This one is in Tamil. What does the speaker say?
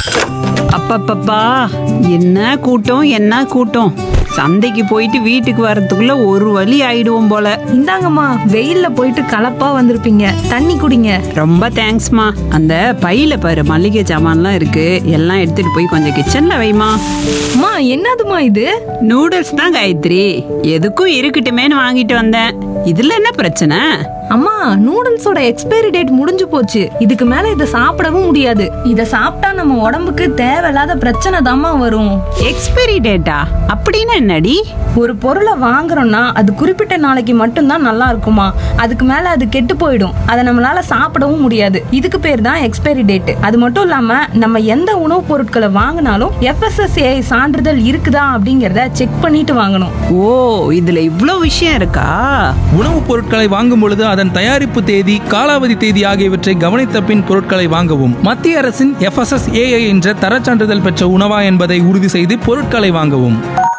அப்பப்பப்பா என்ன கூட்டம் என்ன கூட்டம் சந்தைக்கு போயிட்டு வீட்டுக்கு வர்றதுக்குள்ள ஒரு வழி ஆயிடுவோம் போல இந்தாங்கம்மா வெயில்ல போயிட்டு கலப்பா வந்திருப்பீங்க தண்ணி குடிங்க ரொம்ப தேங்க்ஸ்மா அந்த பையில பாரு மளிகை சாமான்லாம் இருக்கு எல்லாம் எடுத்துட்டு போய் கொஞ்சம் கிச்சன்ல வைமா அம்மா என்னதுமா இது நூடுல்ஸ் தான் காயத்ரி எதுக்கும் இருக்கட்டுமேன்னு வாங்கிட்டு வந்தேன் இதுல என்ன பிரச்சனை அம்மா நூடுல்ஸோட எக்ஸ்பைரி டேட் முடிஞ்சு போச்சு இதுக்கு மேல இதை சாப்பிடவும் முடியாது இத சாப்பிட்டா நம்ம உடம்புக்கு தேவையில்லாத பிரச்சனை தாம்மா வரும் எக்ஸ்பைரி டேட்டா அப்படின்னு என்னடி ஒரு பொருளை வாங்குறோம்னா அது குறிப்பிட்ட நாளைக்கு மட்டும்தான் நல்லா இருக்குமா அதுக்கு மேல அது கெட்டு போயிடும் அதை நம்மளால சாப்பிடவும் முடியாது இதுக்கு பேர் தான் எக்ஸ்பைரி டேட் அது மட்டும் இல்லாம நம்ம எந்த உணவுப் பொருட்களை வாங்கினாலும் எஃப்எஸ்எஸ்ஏ சான்றிதழ் இருக்குதா அப்படிங்கறத செக் பண்ணிட்டு வாங்கணும் ஓ இதுல இவ்ளோ விஷயம் இருக்கா உணவுப் பொருட்களை வாங்கும் பொழுது அதன் தயாரிப்பு தேதி காலாவதி தேதி ஆகியவற்றை கவனித்த பின் பொருட்களை வாங்கவும் மத்திய அரசின் எஃப்எஸ்எஸ்ஏஐ என்ற தரச் சான்றிதழ் பெற்ற உணவா என்பதை உறுதி செய்து பொருட்களை வாங்கவும்